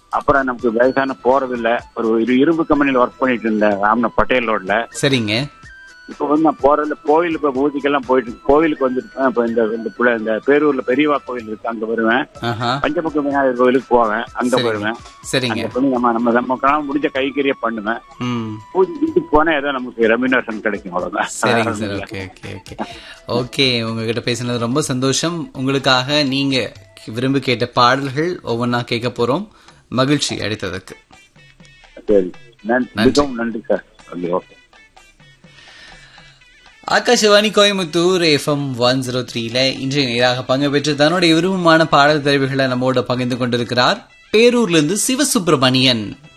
அப்புறம் நமக்கு வயசான போறது இல்ல ஒரு இரு- இரும்பு கம்பெனில ஒர்க் பண்ணிட்டு இருந்தேன் ராமன பட்டேல் ரோட்ல சரிங்க இப்ப வந்து நான் போறதுல கோவில் இப்ப பூஜைக்கெல்லாம் போயிட்டு கோவிலுக்கு வந்துருக்கேன் இப்ப இந்த இந்த புல- இந்த பேரூர்ல பெரியவா கோவில் இருக்கு அங்க வருவேன் ஆஹா பஞ்சமுக விநாயகர் கோவிலுக்கு போவேன் அங்க சரிங்க. வருவேன் சரிங்க அங்க போய் நம்ம நம்ம நமக்கெல்லாம் முடிஞ்ச கைக்கறிய பண்ணுவேன் ம் பூஜை வீட்டுக்கு போனா ஏதோ நமக்கு ரெமினேஷன் கிடைக்கும் அவ்வளவுதான் சரிங்க sir okay okay okay okay உங்ககிட்ட பேசினது ரொம்ப சந்தோஷம் உங்களுக்காக நீங்க விரும்பி கேட்ட பாடல்கள் ஒவ்வொன்றா கேட்க போறோம் மகிழ்ச்சி அளித்ததற்கு சரி நன்றி மிகவும் நன்றி sir okay Akashvani Coimbatore FM one zero த்ரீல இன்றைய நேராக பங்கு பெற்று தன்னுடைய விருப்பமான பாடல் தெரிவுகளை நம்மோட பகிர்ந்து கொண்டிருக்கிறார் பேரூர்ல இருந்து சிவசுப்பிரமணியன்